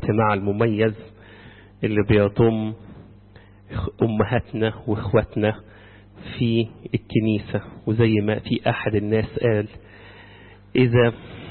الاجتماع المميز اللي بيضم أمهاتنا وإخواتنا في الكنيسة وزي ما في أحد الناس قال إذا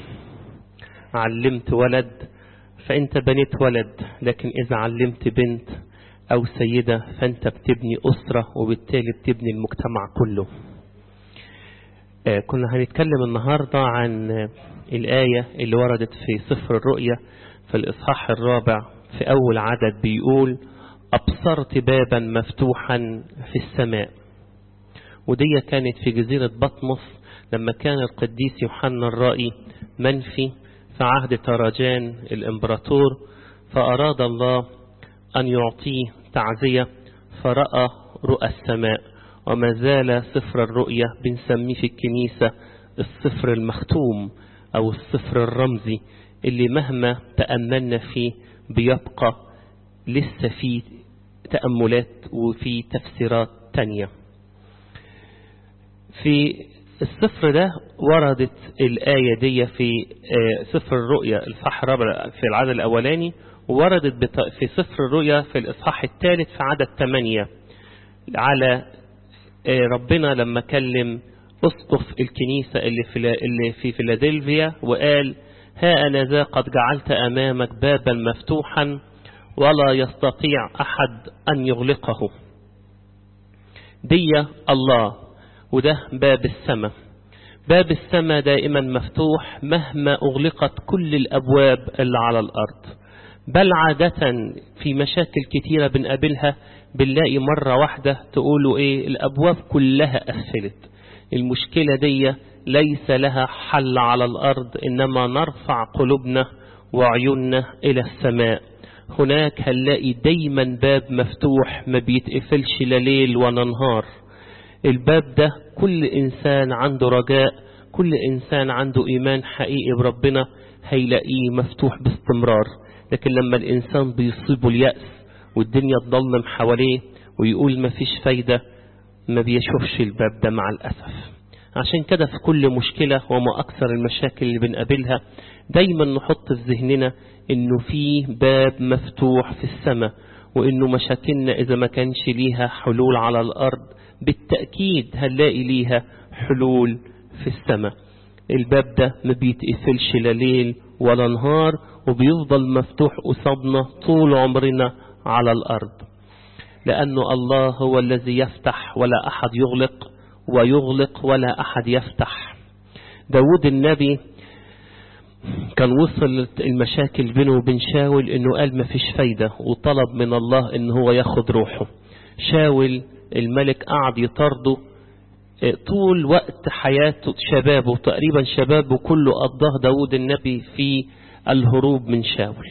علمت ولد فأنت بنيت ولد لكن إذا علمت بنت أو سيدة فأنت بتبني أسرة وبالتالي بتبني المجتمع كله آه كنا هنتكلم النهاردة عن الآية اللي وردت في سفر الرؤية في الإصحاح الرابع في أول عدد بيقول أبصرت بابا مفتوحا في السماء ودي كانت في جزيرة بطمس لما كان القديس يوحنا الرائي منفي في عهد تراجان الإمبراطور فأراد الله أن يعطيه تعزية فرأى رؤى السماء وما زال سفر الرؤية بنسميه في الكنيسة السفر المختوم أو السفر الرمزي اللي مهما تأملنا فيه بيبقى لسه في تأملات وفي تفسيرات تانية في السفر ده وردت الآية دي في سفر الرؤيا الإصحاح الرابع في العدد الأولاني ووردت في سفر الرؤيا في الإصحاح الثالث في عدد 8 على ربنا لما كلم أسقف الكنيسة اللي في اللي في فيلادلفيا وقال ها أنا ذا قد جعلت أمامك بابا مفتوحا ولا يستطيع أحد أن يغلقه دي الله وده باب السماء باب السماء دائما مفتوح مهما أغلقت كل الأبواب اللي على الأرض بل عادة في مشاكل كتيرة بنقابلها بنلاقي مرة واحدة تقولوا إيه الأبواب كلها قفلت المشكلة دي ليس لها حل على الأرض إنما نرفع قلوبنا وعيوننا إلى السماء هناك هنلاقي دايما باب مفتوح ما بيتقفلش لا ليل ولا نهار الباب ده كل إنسان عنده رجاء كل إنسان عنده إيمان حقيقي بربنا هيلاقيه مفتوح باستمرار لكن لما الإنسان بيصيبه اليأس والدنيا تضلم حواليه ويقول ما فيش فايدة ما بيشوفش الباب ده مع الأسف عشان كده في كل مشكلة وما أكثر المشاكل اللي بنقابلها دايما نحط في ذهننا إنه في باب مفتوح في السماء وإنه مشاكلنا إذا ما كانش ليها حلول على الأرض بالتأكيد هنلاقي ليها حلول في السماء الباب ده ما بيتقفلش لا ليل ولا نهار وبيفضل مفتوح قصادنا طول عمرنا على الأرض لأنه الله هو الذي يفتح ولا أحد يغلق ويغلق ولا أحد يفتح داود النبي كان وصل المشاكل بينه وبين شاول انه قال ما فيش فايدة وطلب من الله ان هو ياخد روحه شاول الملك قعد يطرده طول وقت حياته شبابه تقريبا شبابه كله قضاه داود النبي في الهروب من شاول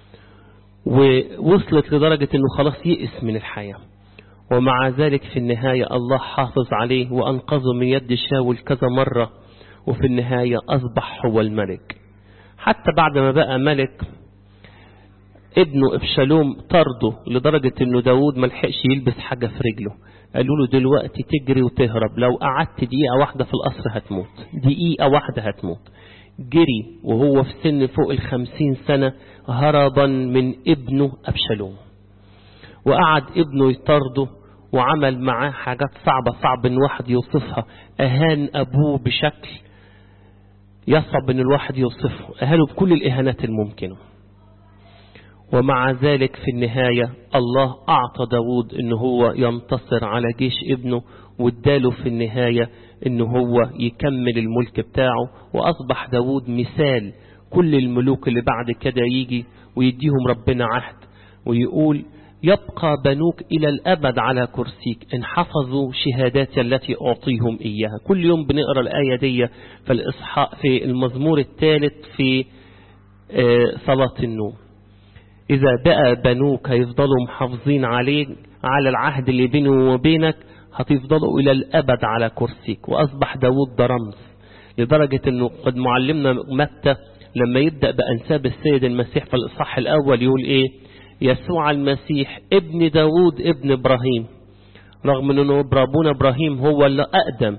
ووصلت لدرجة انه خلاص يئس من الحياة ومع ذلك في النهاية الله حافظ عليه وأنقذه من يد شاول كذا مرة وفي النهاية أصبح هو الملك حتى بعد ما بقى ملك ابنه ابشالوم طرده لدرجة انه داود ملحقش يلبس حاجة في رجله قالوا له دلوقتي تجري وتهرب لو قعدت دقيقة واحدة في القصر هتموت دقيقة واحدة هتموت جري وهو في سن فوق الخمسين سنة هربا من ابنه أبشالوم وقعد ابنه يطرده وعمل معاه حاجات صعبة صعب ان واحد يوصفها اهان ابوه بشكل يصعب ان الواحد يوصفه اهانه بكل الاهانات الممكنة ومع ذلك في النهاية الله اعطى داود ان هو ينتصر على جيش ابنه واداله في النهاية ان هو يكمل الملك بتاعه واصبح داود مثال كل الملوك اللي بعد كده يجي ويديهم ربنا عهد ويقول يبقى بنوك إلى الأبد على كرسيك إن حفظوا شهاداتي التي أعطيهم إياها كل يوم بنقرأ الآية دي في الإصحاء في المزمور الثالث في صلاة النوم إذا بقى بنوك هيفضلوا محافظين عليك على العهد اللي بينه وبينك هتفضلوا إلى الأبد على كرسيك وأصبح داود ده رمز لدرجة أنه قد معلمنا متى لما يبدأ بأنساب السيد المسيح في الإصحاح الأول يقول إيه يسوع المسيح ابن داود ابن إبراهيم رغم أنه أبونا إبراهيم هو اللي أقدم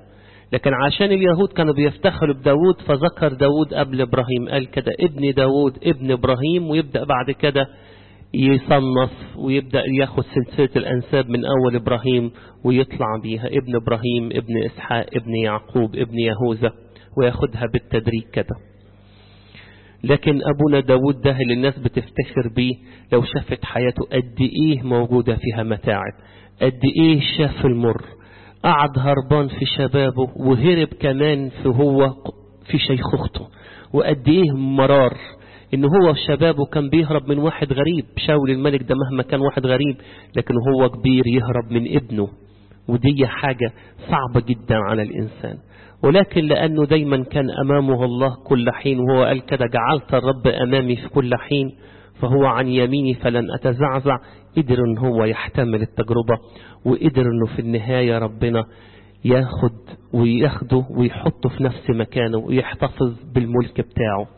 لكن عشان اليهود كانوا بيفتخروا بداود فذكر داود قبل إبراهيم قال كده ابن داود ابن إبراهيم ويبدأ بعد كده يصنف ويبدأ ياخد سلسلة الأنساب من أول إبراهيم ويطلع بيها ابن إبراهيم ابن إسحاق ابن يعقوب ابن يهوذا وياخدها بالتدريج كده لكن أبونا داود ده اللي الناس بتفتخر بيه لو شافت حياته قد إيه موجودة فيها متاعب قد إيه شاف المر قعد هربان في شبابه وهرب كمان في هو في شيخوخته وقد إيه مرار إن هو في شبابه كان بيهرب من واحد غريب شاول الملك ده مهما كان واحد غريب لكن هو كبير يهرب من ابنه ودي حاجة صعبة جدا على الإنسان ولكن لأنه دايما كان أمامه الله كل حين وهو قال كده جعلت الرب أمامي في كل حين فهو عن يميني فلن أتزعزع قدر ان هو يحتمل التجربة وقدر انه في النهاية ربنا ياخد وياخده ويحطه في نفس مكانه ويحتفظ بالملك بتاعه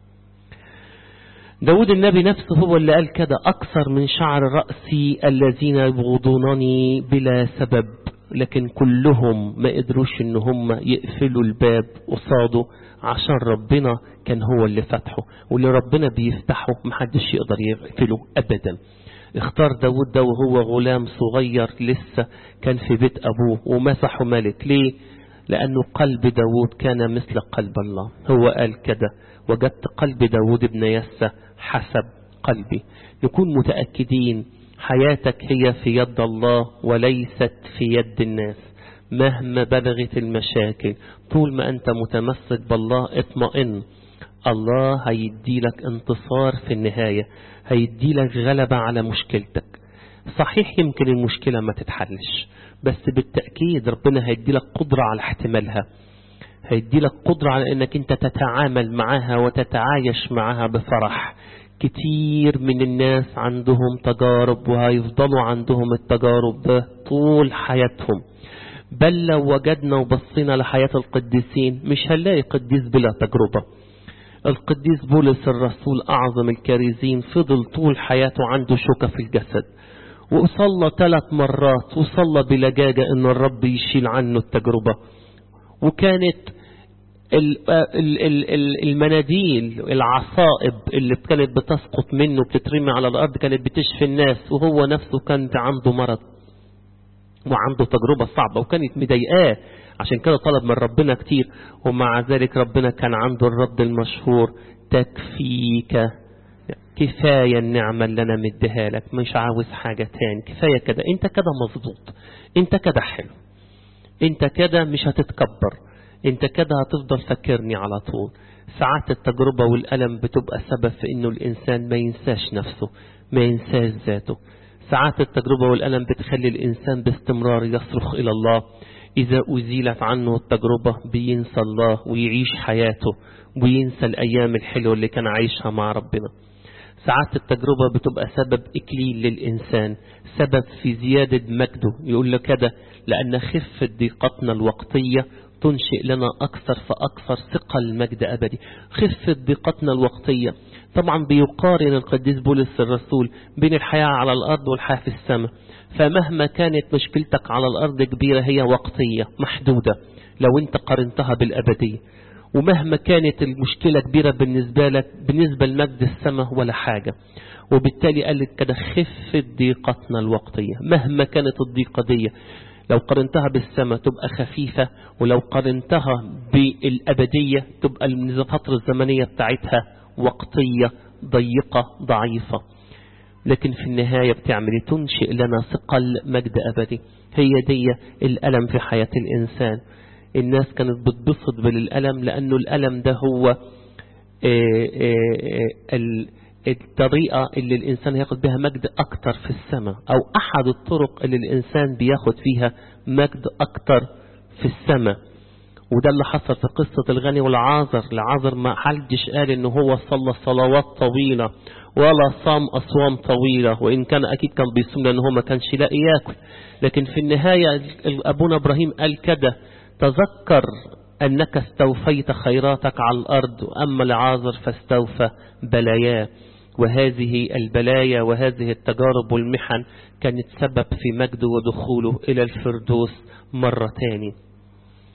داود النبي نفسه هو اللي قال كده أكثر من شعر رأسي الذين يبغضونني بلا سبب لكن كلهم ما قدروش ان هم يقفلوا الباب قصاده عشان ربنا كان هو اللي فتحه واللي ربنا بيفتحه محدش يقدر يقفله ابدا اختار داود ده وهو غلام صغير لسه كان في بيت ابوه ومسحه ملك ليه لانه قلب داود كان مثل قلب الله هو قال كده وجدت قلب داود ابن يسى حسب قلبي نكون متأكدين حياتك هي في يد الله وليست في يد الناس مهما بلغت المشاكل طول ما أنت متمسك بالله اطمئن الله هيدي لك انتصار في النهاية هيدي لك غلبة على مشكلتك صحيح يمكن المشكلة ما تتحلش بس بالتأكيد ربنا هيدي لك قدرة على احتمالها هيدي لك قدرة على انك انت تتعامل معها وتتعايش معها بفرح كتير من الناس عندهم تجارب وهيفضلوا عندهم التجارب ده طول حياتهم بل لو وجدنا وبصينا لحياة القديسين مش هنلاقي قديس بلا تجربة القديس بولس الرسول أعظم الكارزين فضل طول حياته عنده شوكة في الجسد وصلى ثلاث مرات وصلى بلجاجة ان الرب يشيل عنه التجربة وكانت المناديل العصائب اللي كانت بتسقط منه بتترمي على الأرض كانت بتشفي الناس وهو نفسه كان عنده مرض وعنده تجربة صعبة وكانت مضايقاه عشان كده طلب من ربنا كتير ومع ذلك ربنا كان عنده الرد المشهور تكفيك كفاية النعمة اللي أنا مديها لك مش عاوز حاجة تاني كفاية كده انت كده مظبوط انت كده حلو انت كده مش هتتكبر انت كده هتفضل فكرني على طول ساعات التجربة والألم بتبقى سبب في انه الانسان ما ينساش نفسه ما ينساش ذاته ساعات التجربة والألم بتخلي الإنسان باستمرار يصرخ إلى الله إذا أزيلت عنه التجربة بينسى الله ويعيش حياته وينسى الأيام الحلوة اللي كان عايشها مع ربنا ساعات التجربة بتبقى سبب إكليل للإنسان سبب في زيادة مجده يقول له كده لأن خفة ضيقتنا الوقتية تنشئ لنا أكثر فأكثر ثقل مجد أبدي خفة ضيقتنا الوقتية طبعا بيقارن القديس بولس الرسول بين الحياة على الأرض والحياة في السماء فمهما كانت مشكلتك على الأرض كبيرة هي وقتية محدودة لو انت قارنتها بالأبدية ومهما كانت المشكلة كبيرة بالنسبة لك بالنسبة لمجد السماء ولا حاجة وبالتالي قالت كده خفة ضيقتنا الوقتية مهما كانت الضيقة دي لو قارنتها بالسماء تبقى خفيفة ولو قارنتها بالأبدية تبقى الفترة الزمنية بتاعتها وقتية ضيقة ضعيفة لكن في النهاية بتعمل تنشئ لنا ثقل مجد أبدي هي دي الألم في حياة الإنسان الناس كانت بتبسط بالألم لأنه الألم ده هو الطريقة اللي الإنسان ياخد بها مجد أكتر في السماء أو أحد الطرق اللي الإنسان بياخد فيها مجد أكتر في السماء وده اللي حصل في قصة الغني والعازر العازر ما حدش قال إن هو صلى صلوات طويلة ولا صام أصوام طويلة وإن كان أكيد كان بيصوم لأنه هو ما كانش لاقي ياكل لكن في النهاية أبونا إبراهيم قال كده تذكر أنك استوفيت خيراتك على الأرض أما العازر فاستوفى بلاياه وهذه البلايا وهذه التجارب والمحن كانت سبب في مجده ودخوله إلى الفردوس مرة تاني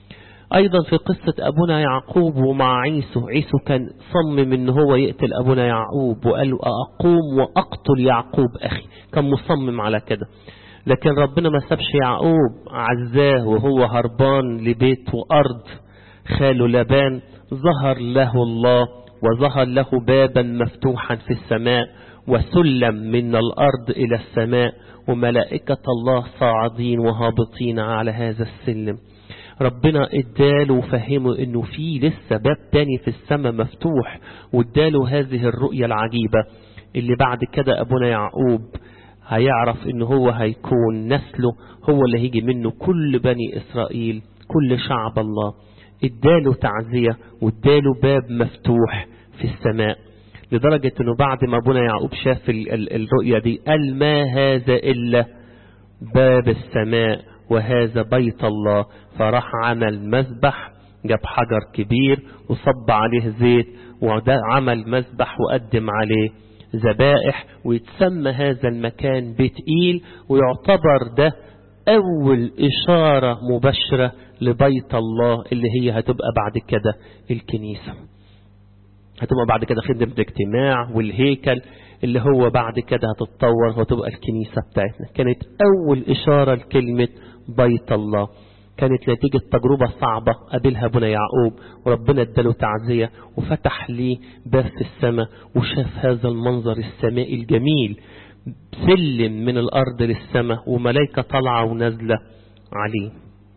أيضا في قصة أبونا يعقوب ومع عيسو عيسو كان صمم إن هو يقتل أبونا يعقوب وقال له أقوم وأقتل يعقوب أخي كان مصمم على كده لكن ربنا ما سابش يعقوب عزاه وهو هربان لبيت وأرض خاله لبان ظهر له الله وظهر له بابا مفتوحا في السماء وسلم من الأرض إلى السماء وملائكة الله صاعدين وهابطين على هذا السلم ربنا اداله وفهمه انه في لسه باب تاني في السماء مفتوح واداله هذه الرؤية العجيبة اللي بعد كده ابونا يعقوب هيعرف ان هو هيكون نسله هو اللي هيجي منه كل بني اسرائيل كل شعب الله اداله تعزية واداله باب مفتوح في السماء لدرجة انه بعد ما ابونا يعقوب شاف الرؤية دي قال ما هذا الا باب السماء وهذا بيت الله فراح عمل مذبح جاب حجر كبير وصب عليه زيت وده عمل مذبح وقدم عليه ذبائح ويتسمى هذا المكان بيت إيل ويعتبر ده أول إشارة مباشرة لبيت الله اللي هي هتبقى بعد كده الكنيسة هتبقى بعد كده خدمة الاجتماع والهيكل اللي هو بعد كده هتتطور وتبقى الكنيسة بتاعتنا كانت أول إشارة لكلمة بيت الله كانت نتيجة تجربة صعبة قابلها ابونا يعقوب وربنا اداله تعزية وفتح ليه باب في السماء وشاف هذا المنظر السمائي الجميل سلم من الأرض للسماء وملائكة طالعة ونازلة عليه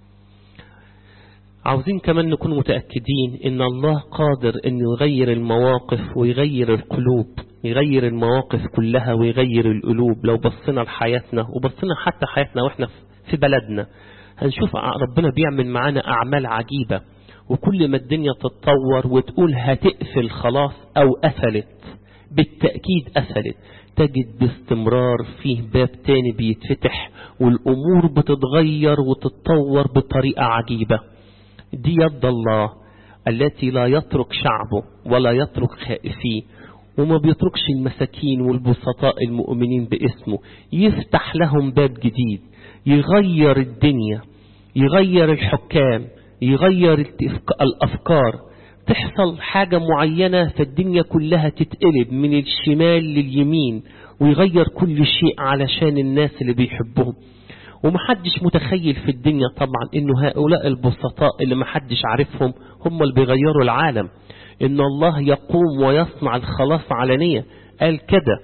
عاوزين كمان نكون متأكدين ان الله قادر ان يغير المواقف ويغير القلوب يغير المواقف كلها ويغير القلوب لو بصينا لحياتنا وبصينا حتى حياتنا واحنا في بلدنا هنشوف ربنا بيعمل معانا أعمال عجيبة وكل ما الدنيا تتطور وتقول هتقفل خلاص أو قفلت بالتأكيد قفلت تجد باستمرار فيه باب تاني بيتفتح والأمور بتتغير وتتطور بطريقة عجيبة دي يد الله التي لا يترك شعبه ولا يترك خائفيه وما بيتركش المساكين والبسطاء المؤمنين باسمه يفتح لهم باب جديد يغير الدنيا يغير الحكام يغير الأفكار تحصل حاجة معينة فالدنيا كلها تتقلب من الشمال لليمين ويغير كل شيء علشان الناس اللي بيحبهم ومحدش متخيل في الدنيا طبعا انه هؤلاء البسطاء اللي محدش عارفهم هم اللي بيغيروا العالم ان الله يقوم ويصنع الخلاص علنية قال كده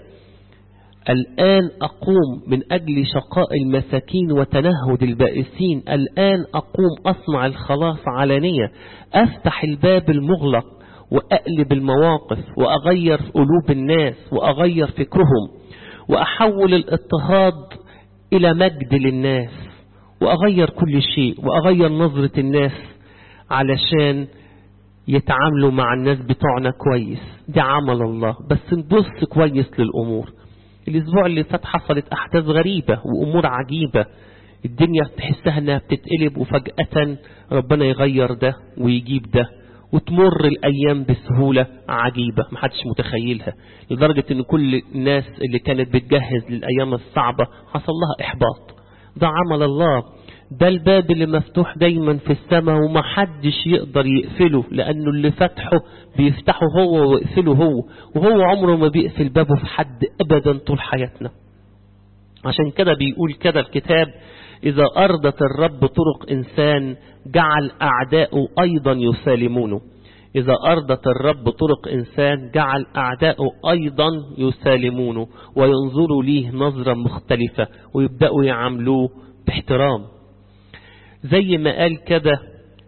الآن أقوم من أجل شقاء المساكين وتنهد البائسين الآن أقوم أصنع الخلاص علانية أفتح الباب المغلق وأقلب المواقف وأغير قلوب الناس وأغير فكرهم وأحول الاضطهاد إلى مجد للناس وأغير كل شيء وأغير نظرة الناس علشان يتعاملوا مع الناس بتوعنا كويس ده عمل الله بس نبص كويس للأمور الأسبوع اللي فات حصلت أحداث غريبة وأمور عجيبة الدنيا تحسها أنها بتتقلب وفجأة ربنا يغير ده ويجيب ده وتمر الأيام بسهولة عجيبة محدش متخيلها لدرجة أن كل الناس اللي كانت بتجهز للأيام الصعبة حصل لها إحباط ده عمل الله ده الباب اللي مفتوح دايما في السماء ومحدش يقدر يقفله لأنه اللي فتحه بيفتحه هو ويقفله هو وهو عمره ما بيقفل بابه في حد أبدا طول حياتنا عشان كده بيقول كده الكتاب إذا أرضت الرب طرق إنسان جعل أعداؤه أيضا يسالمونه إذا أرضت الرب طرق إنسان جعل أعداؤه أيضا يسالمونه وينظروا ليه نظرة مختلفة ويبدأوا يعاملوه باحترام زي ما قال كده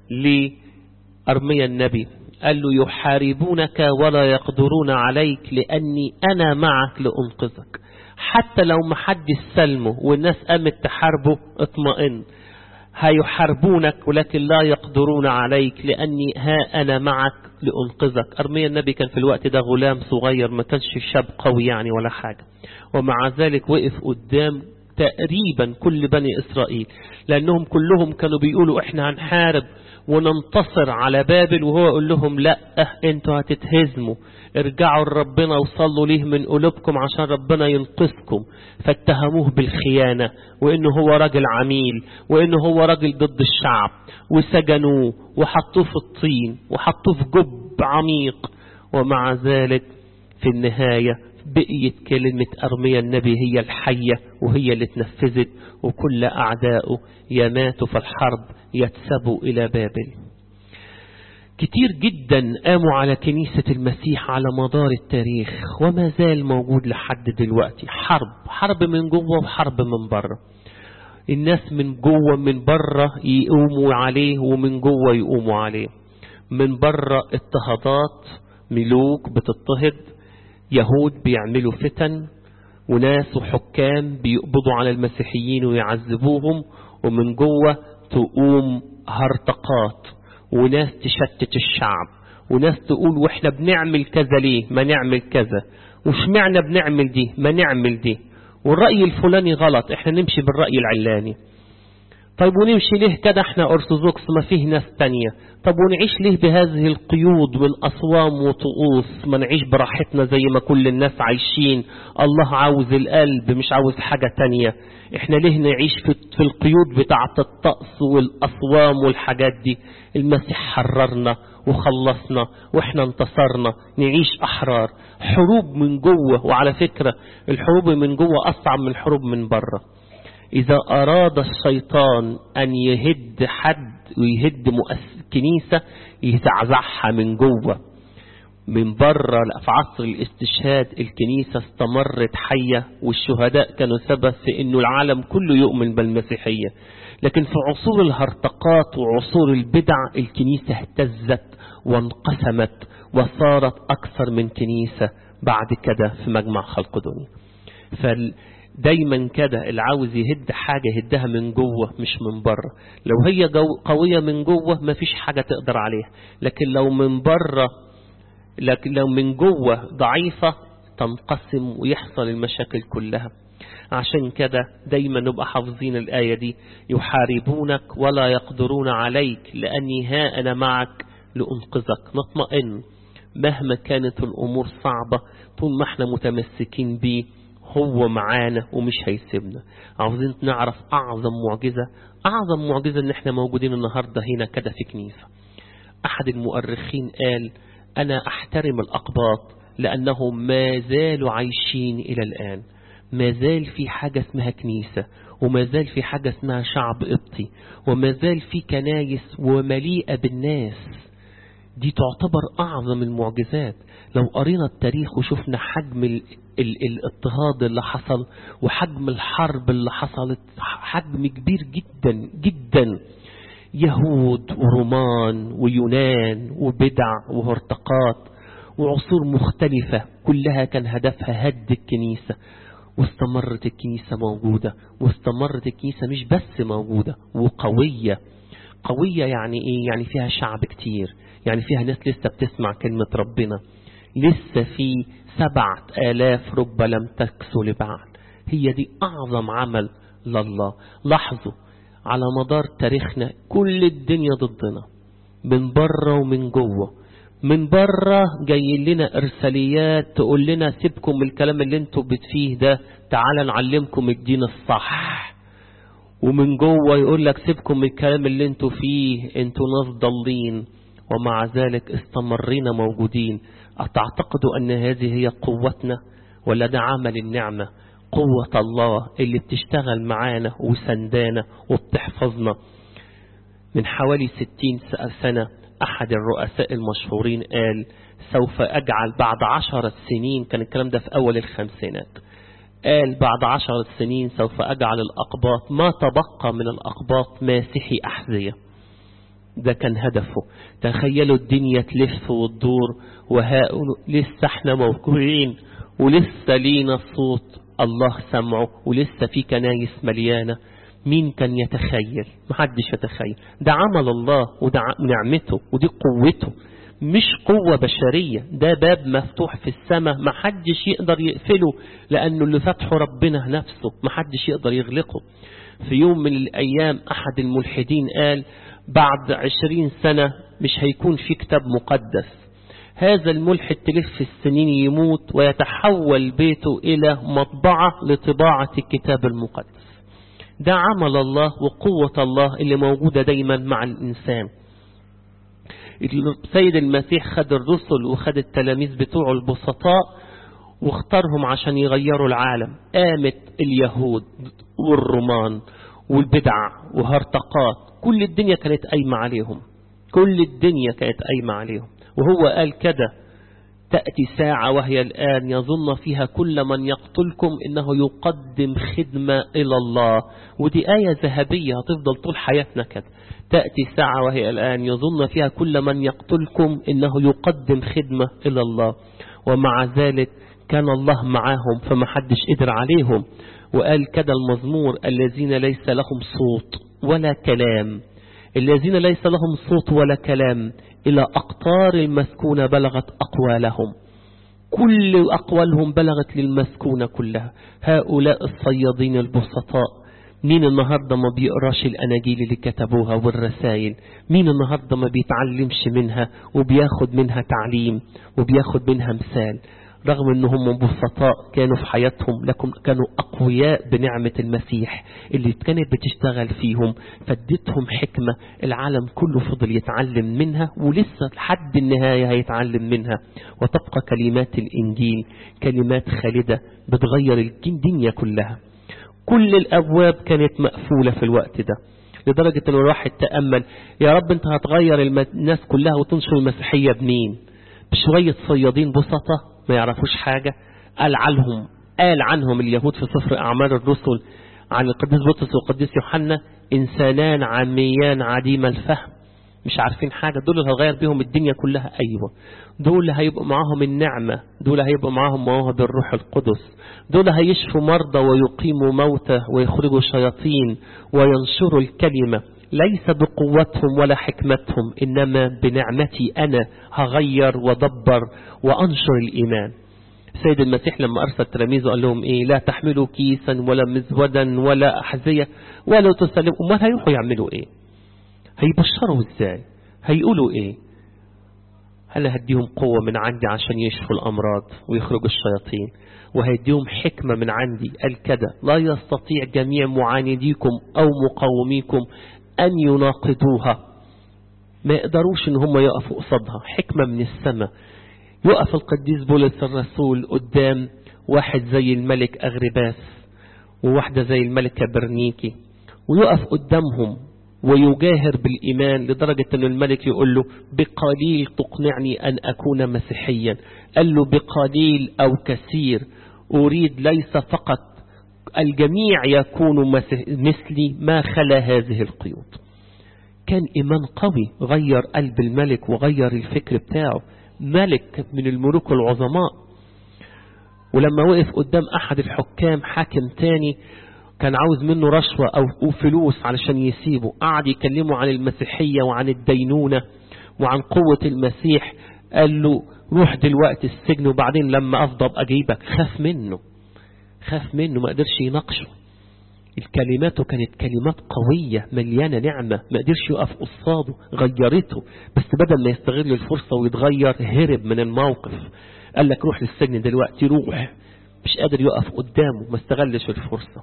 لأرميا النبي قال له يحاربونك ولا يقدرون عليك لأني أنا معك لأنقذك حتى لو محدش سلمه والناس قامت تحاربه اطمئن هيحاربونك ولكن لا يقدرون عليك لأني ها أنا معك لأنقذك أرميا النبي كان في الوقت ده غلام صغير ما كانش شاب قوي يعني ولا حاجة ومع ذلك وقف قدام تقريبا كل بني إسرائيل لأنهم كلهم كانوا بيقولوا إحنا هنحارب وننتصر على بابل وهو يقول لهم لا انتوا هتتهزموا ارجعوا لربنا وصلوا ليه من قلوبكم عشان ربنا ينقذكم فاتهموه بالخيانة وانه هو راجل عميل وانه هو راجل ضد الشعب وسجنوه وحطوه في الطين وحطوه في جب عميق ومع ذلك في النهاية بقيت كلمة أرميا النبي هي الحية وهي اللي تنفذت وكل أعدائه يماتوا في الحرب يتسبوا إلى بابل كتير جدا قاموا على كنيسة المسيح على مدار التاريخ وما زال موجود لحد دلوقتي حرب حرب من جوه وحرب من بره الناس من جوه من بره يقوموا عليه ومن جوه يقوموا عليه من بره اضطهادات ملوك بتضطهد يهود بيعملوا فتن وناس وحكام بيقبضوا على المسيحيين ويعذبوهم ومن جوه تقوم هرطقات وناس تشتت الشعب وناس تقول واحنا بنعمل كذا ليه ما نعمل كذا وشمعنا بنعمل دي ما نعمل دي والرأي الفلاني غلط احنا نمشي بالرأي العلاني طيب ونمشي ليه كده احنا ارثوذكس ما فيه ناس تانية طب ونعيش ليه بهذه القيود والأصوام وطقوس ما نعيش براحتنا زي ما كل الناس عايشين الله عاوز القلب مش عاوز حاجة تانية احنا ليه نعيش في, في القيود بتاعة الطقس والأصوام والحاجات دي المسيح حررنا وخلصنا واحنا انتصرنا نعيش أحرار حروب من جوه وعلى فكرة الحروب من جوه أصعب من الحروب من بره إذا أراد الشيطان أن يهد حد ويهد مؤسس كنيسة يزعزعها من جوه من بره في عصر الاستشهاد الكنيسة استمرت حية والشهداء كانوا سبب في أنه العالم كله يؤمن بالمسيحية لكن في عصور الهرطقات وعصور البدع الكنيسة اهتزت وانقسمت وصارت أكثر من كنيسة بعد كده في مجمع خلق دنيا فال دايما كده اللي عاوز يهد حاجة يهدها من جوه مش من بره لو هي جو قوية من جوه مفيش حاجة تقدر عليها لكن لو من بره لكن لو من جوه ضعيفة تنقسم ويحصل المشاكل كلها عشان كده دايما نبقى حافظين الآية دي يحاربونك ولا يقدرون عليك لأني ها أنا معك لأنقذك نطمئن مهما كانت الأمور صعبة طول ما احنا متمسكين بيه هو معانا ومش هيسيبنا عاوزين نعرف أعظم معجزة أعظم معجزة ان احنا موجودين النهاردة هنا كده في كنيسة أحد المؤرخين قال أنا أحترم الأقباط لأنهم ما زالوا عايشين إلى الآن ما زال في حاجة اسمها كنيسة وما زال في حاجة اسمها شعب قبطي وما زال في كنايس ومليئة بالناس دي تعتبر أعظم المعجزات لو قرينا التاريخ وشفنا حجم ال ال الاضطهاد اللي حصل وحجم الحرب اللي حصلت حجم كبير جدا جدا يهود ورومان ويونان وبدع وهرطقات وعصور مختلفة كلها كان هدفها هد الكنيسة واستمرت الكنيسة موجودة واستمرت الكنيسة مش بس موجودة وقوية قوية يعني ايه يعني فيها شعب كتير يعني فيها ناس لسه بتسمع كلمة ربنا لسه في سبعة آلاف رب لم تكسو لبعض هي دي أعظم عمل لله لاحظوا على مدار تاريخنا كل الدنيا ضدنا من بره ومن جوه من بره جاي لنا ارساليات تقول لنا سيبكم من الكلام اللي انتوا بتفيه ده تعالى نعلمكم الدين الصح ومن جوه يقول لك سيبكم من الكلام اللي انتوا فيه انتوا ناس ضالين ومع ذلك استمرينا موجودين أتعتقدوا أن هذه هي قوتنا ولا ده عمل النعمة قوة الله اللي بتشتغل معانا وسندانا وبتحفظنا من حوالي ستين سنة أحد الرؤساء المشهورين قال سوف أجعل بعد عشرة سنين كان الكلام ده في أول الخمسينات قال بعد عشرة سنين سوف أجعل الأقباط ما تبقى من الأقباط ماسحي أحذية ده كان هدفه تخيلوا الدنيا تلف وتدور وهؤلاء لسه احنا موجودين ولسه لينا صوت الله سمعه ولسه في كنايس مليانة مين كان يتخيل محدش يتخيل ده عمل الله وده نعمته ودي قوته مش قوة بشرية ده باب مفتوح في السماء محدش يقدر يقفله لأنه اللي فتحه ربنا نفسه محدش يقدر يغلقه في يوم من الأيام أحد الملحدين قال بعد عشرين سنة مش هيكون في كتاب مقدس هذا الملحد تلف السنين يموت ويتحول بيته إلى مطبعة لطباعة الكتاب المقدس ده عمل الله وقوة الله اللي موجودة دايما مع الإنسان السيد المسيح خد الرسل وخد التلاميذ بتوعه البسطاء واختارهم عشان يغيروا العالم قامت اليهود والرومان والبدع وهرطقات كل الدنيا كانت قايمة عليهم كل الدنيا كانت قايمة عليهم وهو قال كده تأتي ساعة وهي الآن يظن فيها كل من يقتلكم إنه يقدم خدمة إلى الله ودي آية ذهبية هتفضل طول حياتنا كده تأتي ساعة وهي الآن يظن فيها كل من يقتلكم إنه يقدم خدمة إلى الله ومع ذلك كان الله معاهم فما حدش قدر عليهم وقال كده المزمور الذين ليس لهم صوت ولا كلام الذين ليس لهم صوت ولا كلام إلى أقطار المسكونة بلغت أقوالهم كل أقوالهم بلغت للمسكونة كلها هؤلاء الصيادين البسطاء مين النهاردة ما بيقراش الأناجيل اللي كتبوها والرسائل مين النهاردة ما بيتعلمش منها وبياخد منها تعليم وبياخد منها مثال رغم أنهم بسطاء كانوا في حياتهم لكن كانوا أقوياء بنعمة المسيح اللي كانت بتشتغل فيهم فادتهم حكمة العالم كله فضل يتعلم منها ولسه لحد النهاية هيتعلم منها وتبقى كلمات الإنجيل كلمات خالدة بتغير الدنيا كلها كل الأبواب كانت مقفولة في الوقت ده لدرجة أن الواحد تأمل يا رب أنت هتغير الناس كلها وتنشر المسيحية بمين بشوية صيادين بسطة ما يعرفوش حاجة قال عنهم قال عنهم اليهود في سفر أعمال الرسل عن القديس بطرس والقديس يوحنا إنسانان عاميان عديم الفهم مش عارفين حاجة دول اللي هتغير بيهم الدنيا كلها أيوة دول هيبقوا معاهم النعمة دول هيبقوا معاهم مواهب الروح القدس دول هيشفوا مرضى ويقيموا موتى ويخرجوا شياطين وينشروا الكلمة ليس بقوتهم ولا حكمتهم إنما بنعمتي أنا هغير ودبر وأنشر الإيمان سيد المسيح لما أرسل تلاميذه قال لهم إيه لا تحملوا كيسا ولا مزودا ولا أحذية ولا تسلموا أمال هيروحوا يعملوا إيه هيبشروا إزاي هيقولوا إيه هل هديهم قوة من عندي عشان يشفوا الأمراض ويخرجوا الشياطين وهيديهم حكمة من عندي قال كده لا يستطيع جميع معانديكم أو مقاوميكم أن يناقضوها ما يقدروش ان هم يقفوا قصادها حكمة من السماء يقف القديس بولس الرسول قدام واحد زي الملك أغرباس وواحدة زي الملكة برنيكي ويقف قدامهم ويجاهر بالإيمان لدرجة أن الملك يقول له بقليل تقنعني أن أكون مسيحيا قال له بقليل أو كثير أريد ليس فقط الجميع يكون مثلي ما خلا هذه القيود كان إيمان قوي غير قلب الملك وغير الفكر بتاعه ملك من الملوك العظماء ولما وقف قدام أحد الحكام حاكم تاني كان عاوز منه رشوة أو فلوس علشان يسيبه قعد يكلمه عن المسيحية وعن الدينونة وعن قوة المسيح قال له روح دلوقتي السجن وبعدين لما أفضل أجيبك خاف منه خاف منه ما قدرش يناقشه الكلمات كانت كلمات قوية مليانة نعمة ما قدرش يقف قصاده غيرته بس بدل ما يستغل الفرصة ويتغير هرب من الموقف قال لك روح للسجن دلوقتي روح مش قادر يقف قدامه ما استغلش الفرصة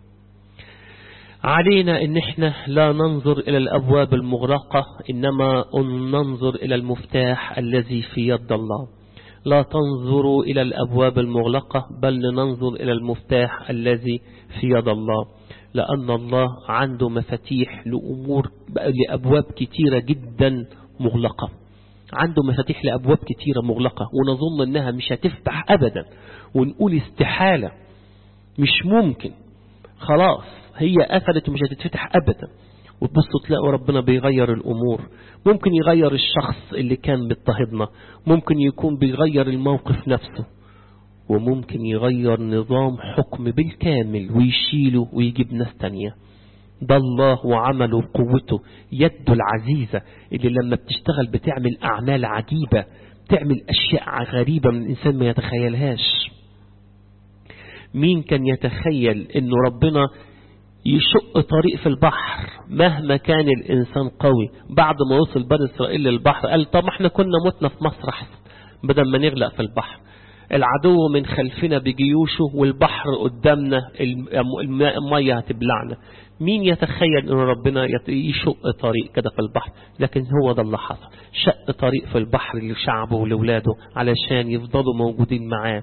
علينا ان احنا لا ننظر الى الابواب المغلقة انما ننظر الى المفتاح الذي في يد الله لا تنظروا إلى الأبواب المغلقة بل ننظر إلى المفتاح الذي في يد الله لأن الله عنده مفاتيح لأمور لأبواب كتيرة جدا مغلقة عنده مفاتيح لأبواب كتيرة مغلقة ونظن أنها مش هتفتح أبدا ونقول استحالة مش ممكن خلاص هي قفلت ومش هتتفتح أبدا وتبصوا تلاقوا ربنا بيغير الأمور ممكن يغير الشخص اللي كان بيضطهدنا ممكن يكون بيغير الموقف نفسه وممكن يغير نظام حكم بالكامل ويشيله ويجيب ناس تانية ده الله وعمله وقوته يده العزيزة اللي لما بتشتغل بتعمل أعمال عجيبة بتعمل أشياء غريبة من الإنسان ما يتخيلهاش مين كان يتخيل أنه ربنا يشق طريق في البحر مهما كان الإنسان قوي بعد ما وصل بني إسرائيل للبحر قال طب احنا كنا متنا في مصر أحسن بدل ما نغلق في البحر العدو من خلفنا بجيوشه والبحر قدامنا المية هتبلعنا مين يتخيل ان ربنا يشق طريق كده في البحر لكن هو ده اللي حصل شق طريق في البحر لشعبه ولولاده علشان يفضلوا موجودين معاه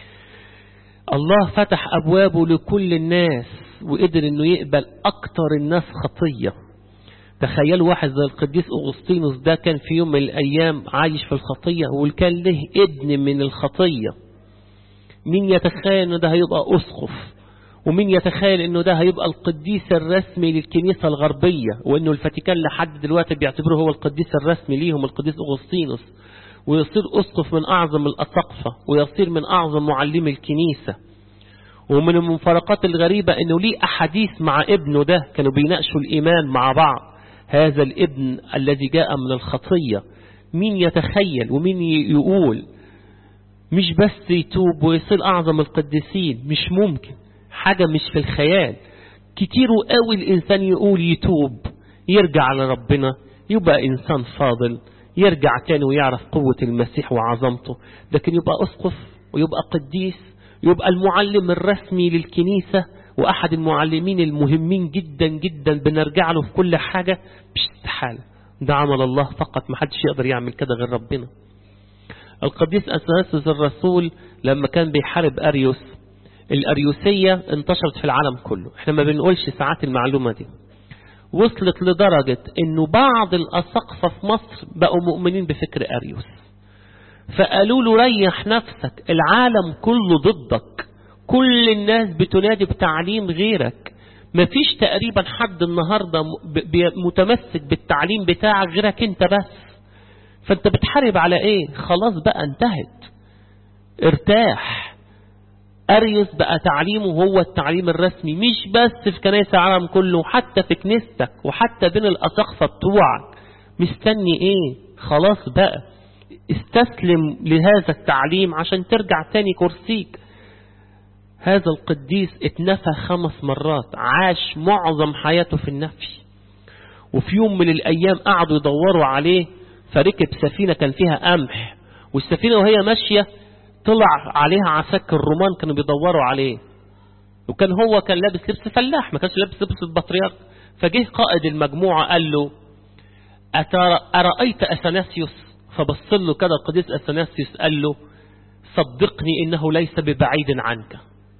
الله فتح أبوابه لكل الناس وقدر انه يقبل اكتر الناس خطية تخيلوا واحد زي القديس أغسطينوس ده كان في يوم من الأيام عايش في الخطية وكان له ابن من الخطية مين يتخيل انه ده هيبقى أسقف ومين يتخيل انه ده هيبقى القديس الرسمي للكنيسة الغربية وانه الفاتيكان لحد دلوقتي بيعتبره هو القديس الرسمي ليهم القديس أغسطينوس ويصير أسقف من أعظم الأساقفة ويصير من أعظم معلمي الكنيسة ومن المفارقات الغريبة انه ليه احاديث مع ابنه ده كانوا بيناقشوا الايمان مع بعض هذا الابن الذي جاء من الخطية مين يتخيل ومين يقول مش بس يتوب ويصير اعظم القديسين مش ممكن حاجة مش في الخيال كتير قوي الانسان يقول يتوب يرجع لربنا يبقى انسان فاضل يرجع تاني ويعرف قوة المسيح وعظمته لكن يبقى اسقف ويبقى قديس يبقى المعلم الرسمي للكنيسة وأحد المعلمين المهمين جدا جدا بنرجع له في كل حاجة مش استحالة ده عمل الله فقط ما حدش يقدر يعمل كده غير ربنا القديس أثناسوس الرسول لما كان بيحارب أريوس الأريوسية انتشرت في العالم كله احنا ما بنقولش ساعات المعلومة دي وصلت لدرجة انه بعض الأساقفة في مصر بقوا مؤمنين بفكر أريوس فقالوا له ريح نفسك العالم كله ضدك كل الناس بتنادي بتعليم غيرك مفيش تقريبا حد النهاردة متمسك بالتعليم بتاعك غيرك انت بس فانت بتحارب على ايه خلاص بقى انتهت ارتاح أريوس بقى تعليمه هو التعليم الرسمي مش بس في كنائس العالم كله حتى في كنيستك وحتى بين الأساقفة بتوعك مستني ايه خلاص بقى استسلم لهذا التعليم عشان ترجع تاني كرسيك هذا القديس اتنفى خمس مرات عاش معظم حياته في النفي وفي يوم من الأيام قعدوا يدوروا عليه فركب سفينة كان فيها قمح والسفينة وهي ماشية طلع عليها عساكر الرومان كانوا بيدوروا عليه وكان هو كان لابس لبس فلاح ما كانش لابس لبس البطريرك فجه قائد المجموعة قال له أرأيت أثناسيوس فبص له كده القديس أثناسيوس قال له صدقني إنه ليس ببعيد عنك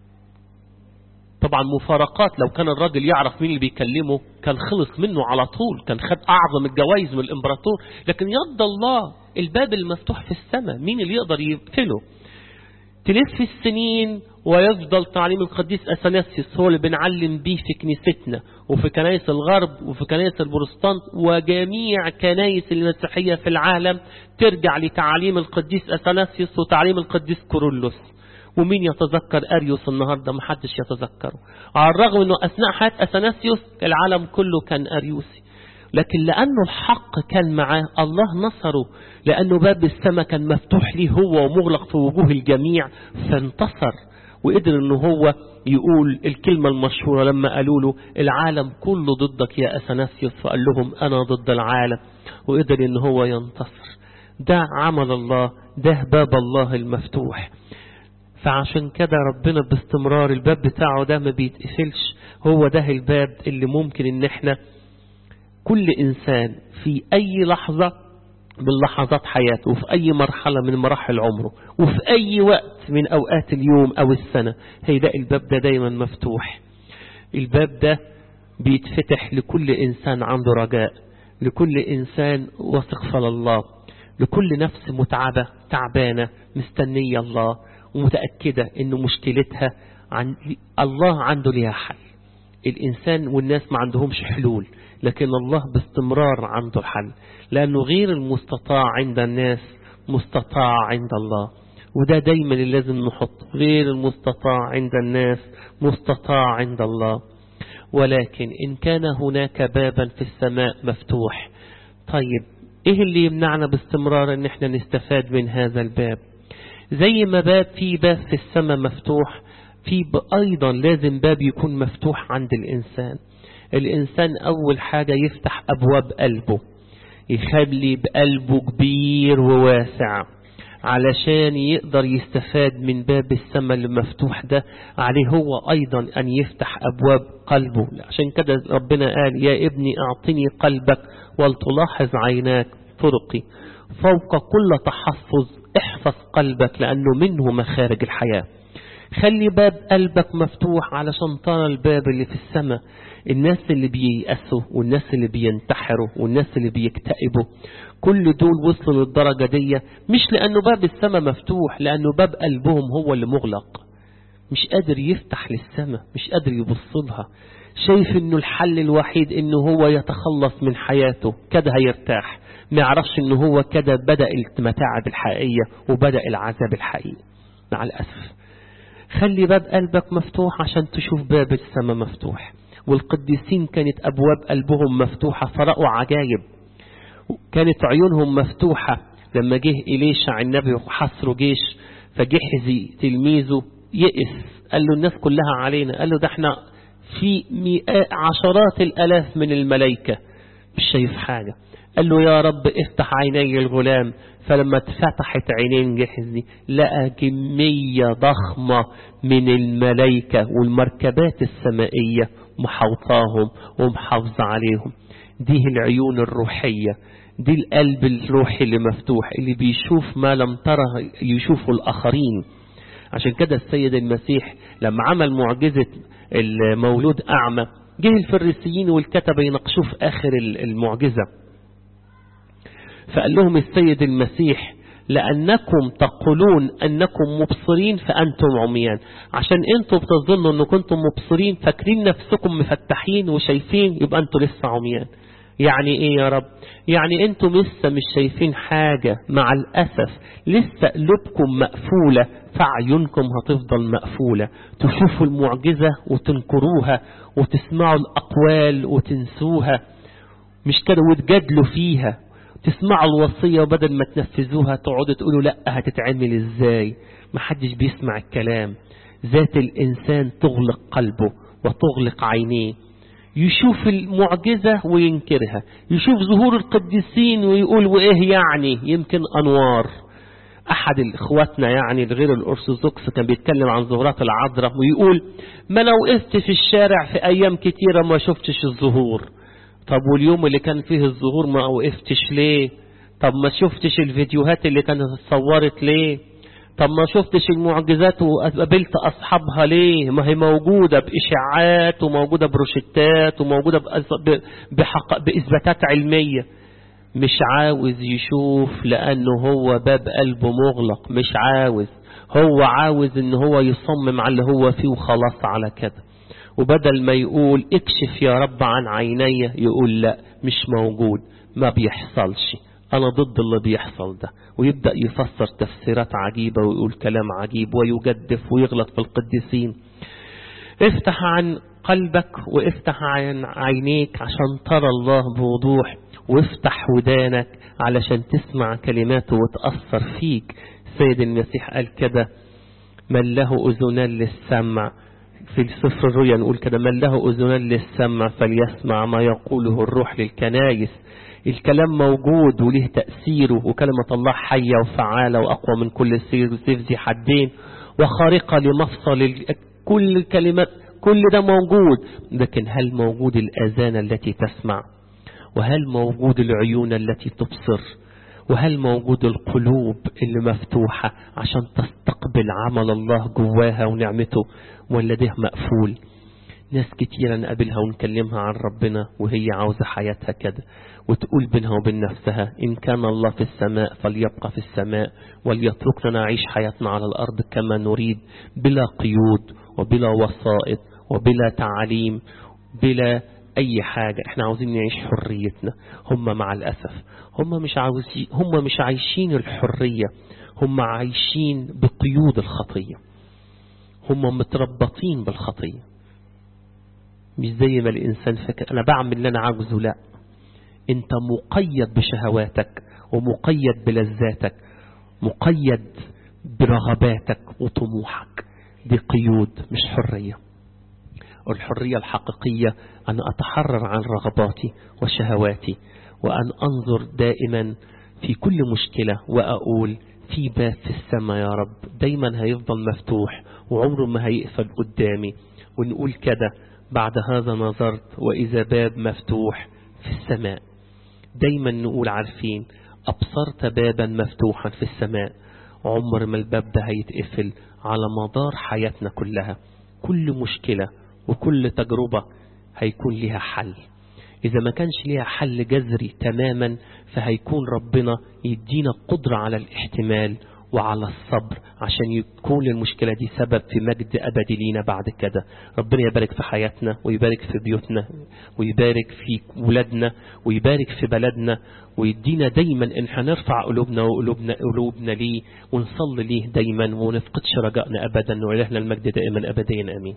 طبعا مفارقات لو كان الراجل يعرف مين اللي بيكلمه كان خلص منه على طول كان خد أعظم الجوائز من الإمبراطور لكن يد الله الباب المفتوح في السماء مين اللي يقدر يقفله تلف السنين ويفضل تعليم القديس أثناسيوس هو اللي بنعلم بيه في كنيستنا وفي كنائس الغرب وفي كنائس البروستانت وجميع كنائس المسيحية في العالم ترجع لتعليم القديس أثناسيوس وتعليم القديس كورولوس ومين يتذكر أريوس النهاردة محدش يتذكره على الرغم أنه أثناء حياة أثناسيوس العالم كله كان أريوسي لكن لأنه الحق كان معاه الله نصره لأنه باب السماء كان مفتوح ليه هو ومغلق في وجوه الجميع فانتصر وقدر أنه هو يقول الكلمة المشهورة لما قالوا له العالم كله ضدك يا أثناسيوس فقال لهم أنا ضد العالم وقدر أنه هو ينتصر ده عمل الله ده باب الله المفتوح فعشان كده ربنا باستمرار الباب بتاعه ده ما بيتقفلش هو ده الباب اللي ممكن ان احنا كل إنسان في أي لحظة من لحظات حياته وفي أي مرحلة من مراحل عمره وفي أي وقت من أوقات اليوم أو السنة هيلاقي الباب ده دايما مفتوح الباب ده بيتفتح لكل إنسان عنده رجاء لكل إنسان واثق في الله لكل نفس متعبة تعبانة مستنية الله ومتأكدة إنه مشكلتها عن الله عنده ليها حل الإنسان والناس ما عندهمش حلول لكن الله باستمرار عنده الحل لأنه غير المستطاع عند الناس مستطاع عند الله وده دايما اللي لازم نحط غير المستطاع عند الناس مستطاع عند الله ولكن إن كان هناك بابا في السماء مفتوح طيب إيه اللي يمنعنا باستمرار أن احنا نستفاد من هذا الباب زي ما باب في باب في السماء مفتوح في أيضا لازم باب يكون مفتوح عند الإنسان الإنسان أول حاجة يفتح أبواب قلبه يخلي بقلبه كبير وواسع علشان يقدر يستفاد من باب السماء المفتوح ده عليه هو أيضا أن يفتح أبواب قلبه عشان كده ربنا قال يا ابني أعطني قلبك ولتلاحظ عيناك طرقي فوق كل تحفظ احفظ قلبك لأنه منه مخارج الحياة خلي باب قلبك مفتوح علشان ترى الباب اللي في السماء الناس اللي بييأسوا والناس اللي بينتحروا والناس اللي بيكتئبوا كل دول وصلوا للدرجة دي مش لأنه باب السماء مفتوح لأنه باب قلبهم هو اللي مغلق مش قادر يفتح للسماء مش قادر يبصلها شايف انه الحل الوحيد انه هو يتخلص من حياته كده هيرتاح ما يعرفش انه هو كده بدأ المتاعب الحقيقية وبدأ العذاب الحقيقي مع الأسف خلي باب قلبك مفتوح عشان تشوف باب السماء مفتوح والقديسين كانت أبواب قلبهم مفتوحة فرأوا عجائب كانت عيونهم مفتوحة لما جه إليشع النبي وحصروا جيش فجحزي تلميذه يئس قال له الناس كلها علينا قال له ده احنا في عشرات الألاف من الملائكة مش شايف حاجة قال له يا رب افتح عيني الغلام فلما اتفتحت عينين جحزي لقى كمية ضخمة من الملائكة والمركبات السمائية محوطاهم ومحافظة عليهم دي العيون الروحية دي القلب الروحي اللي مفتوح اللي بيشوف ما لم تره يشوفه الآخرين عشان كده السيد المسيح لما عمل معجزة المولود أعمى جه الفريسيين والكتبة يناقشوه في آخر المعجزة فقال لهم السيد المسيح لأنكم تقولون أنكم مبصرين فأنتم عميان عشان أنتم بتظنوا أنكم كنتم مبصرين فاكرين نفسكم مفتحين وشايفين يبقى أنتم لسه عميان يعني إيه يا رب يعني أنتم لسه مش شايفين حاجة مع الأسف لسه قلوبكم مقفولة فعيونكم هتفضل مقفولة تشوفوا المعجزة وتنكروها وتسمعوا الأقوال وتنسوها مش كده وتجادلوا فيها تسمعوا الوصية وبدل ما تنفذوها تقعدوا تقولوا لا هتتعمل ازاي محدش بيسمع الكلام ذات الإنسان تغلق قلبه وتغلق عينيه يشوف المعجزة وينكرها يشوف ظهور القديسين ويقول وإيه يعني يمكن أنوار أحد الإخواتنا يعني الغير الأرثوذكس كان بيتكلم عن ظهورات العذراء ويقول ما أنا وقفت في الشارع في أيام كتيرة ما شفتش الظهور طب واليوم اللي كان فيه الظهور ما وقفتش ليه طب ما شفتش الفيديوهات اللي كانت اتصورت ليه طب ما شفتش المعجزات وقابلت أصحابها ليه ما هي موجودة بإشاعات وموجودة بروشتات وموجودة بحق... بإثباتات علمية مش عاوز يشوف لأنه هو باب قلبه مغلق مش عاوز هو عاوز ان هو يصمم على اللي هو فيه وخلاص على كده وبدل ما يقول اكشف يا رب عن عيني يقول لا مش موجود ما بيحصلش أنا ضد اللي بيحصل ده ويبدأ يفسر تفسيرات عجيبة ويقول كلام عجيب ويجدف ويغلط في القديسين افتح عن قلبك وافتح عن عينيك عشان ترى الله بوضوح وافتح ودانك علشان تسمع كلماته وتأثر فيك سيد المسيح قال كده من له أذنان للسمع في سفر الرؤيا نقول كده من له أذنان للسمع فليسمع ما يقوله الروح للكنايس الكلام موجود وله تأثيره وكلمة الله حية وفعالة وأقوى من كل سيف ذي حدين وخارقة لمفصل كل الكلمات كل ده موجود لكن هل موجود الأذان التي تسمع وهل موجود العيون التي تبصر وهل موجود القلوب اللي مفتوحة عشان تستقبل عمل الله جواها ونعمته ولا ده مقفول ناس كتيرة نقابلها ونكلمها عن ربنا وهي عاوزة حياتها كده وتقول بينها وبين نفسها إن كان الله في السماء فليبقى في السماء وليتركنا نعيش حياتنا على الأرض كما نريد بلا قيود وبلا وسائط وبلا تعليم بلا أي حاجة احنا عاوزين نعيش حريتنا هم مع الأسف هم مش عاوزين هم مش عايشين الحرية هم عايشين بقيود الخطية هم متربطين بالخطية مش زي ما الإنسان فاكر أنا بعمل اللي أنا عاوزه لا أنت مقيد بشهواتك ومقيد بلذاتك مقيد برغباتك وطموحك دي قيود مش حرية الحرية الحقيقية أن أتحرر عن رغباتي وشهواتي وأن أنظر دائما في كل مشكلة وأقول في باب في السماء يا رب دايما هيفضل مفتوح وعمره ما هيقفل قدامي ونقول كده بعد هذا نظرت وإذا باب مفتوح في السماء دايما نقول عارفين أبصرت بابا مفتوحا في السماء عمر ما الباب ده هيتقفل على مدار حياتنا كلها كل مشكلة وكل تجربة هيكون لها حل إذا ما كانش ليها حل جذري تماما فهيكون ربنا يدينا قدرة على الاحتمال وعلى الصبر عشان يكون المشكلة دي سبب في مجد أبدي لينا بعد كده ربنا يبارك في حياتنا ويبارك في بيوتنا ويبارك في ولادنا ويبارك في بلدنا ويدينا دايما ان هنرفع قلوبنا وقلوبنا قلوبنا ليه ونصلي ليه دايما ونفقدش رجائنا أبدا ولهنا المجد دائما أبديا أمين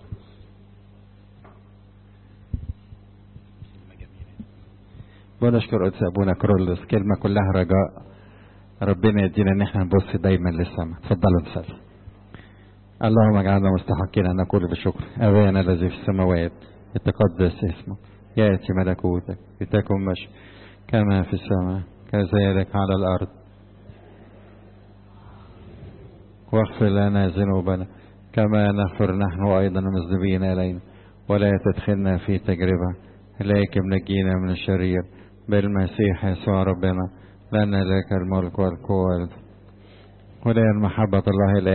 ونشكر قدس أبونا كرولوس كلمة كلها رجاء ربنا يدينا ان احنا نبص دايما للسماء تفضلوا نصلي اللهم اجعلنا مستحقين ان نقول بشكر ابانا الذي في السماوات يتقدس اسمك ياتي ملكوتك لتكن مش كما في السماء كذلك على الارض واغفر لنا ذنوبنا كما نغفر نحن ايضا المذنبين الينا ولا تدخلنا في تجربه لكن نجينا من الشرير بالمسيح يسوع ربنا لأن لك الملك والقوة ولنا المحبة الله